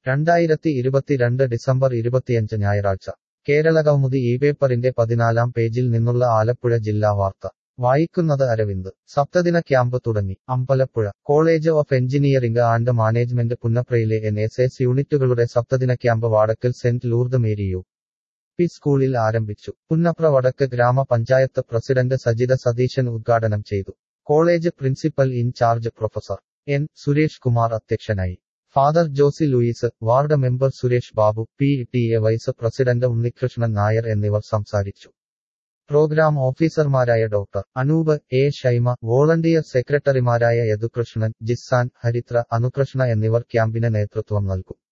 രണ്ടായിരത്തി ഇരുപത്തിരണ്ട് ഡിസംബർ ഇരുപത്തിയഞ്ച് ഞായറാഴ്ച കേരളകൗമുദി ഈ പേപ്പറിന്റെ പതിനാലാം പേജിൽ നിന്നുള്ള ആലപ്പുഴ ജില്ലാ വാർത്ത വായിക്കുന്നത് അരവിന്ദ് സപ്തദിന ക്യാമ്പ് തുടങ്ങി Ambalappuzha college of engineering and management പുന്നപ്രയിലെ എൻ എസ് എസ് യൂണിറ്റുകളുടെ സപ്തദിന camp Vadakkal saint Lourdes Mary U P സ്കൂളിൽ ആരംഭിച്ചു പുന്നപ്ര വടക്ക് ഗ്രാമപഞ്ചായത്ത് പ്രസിഡന്റ് സജിത സതീശൻ ഉദ്ഘാടനം ചെയ്തു college principal in charge professor N Suresh Kumar അധ്യക്ഷനായി father Josy Louis ward member Suresh Babu P T A vice president Unnikrishnan Nair എന്നിവർ സംസാരിച്ചു പ്രോഗ്രാം ഓഫീസർമാരായ doctor Anoop A Shyma volunteer സെക്രട്ടറിമാരായ യദുകൃഷ്ണൻ ജിസാൻ ഹരിത്ര അനുകൃഷ്ണ എന്നിവർ ക്യാമ്പിന് നേതൃത്വം നൽകും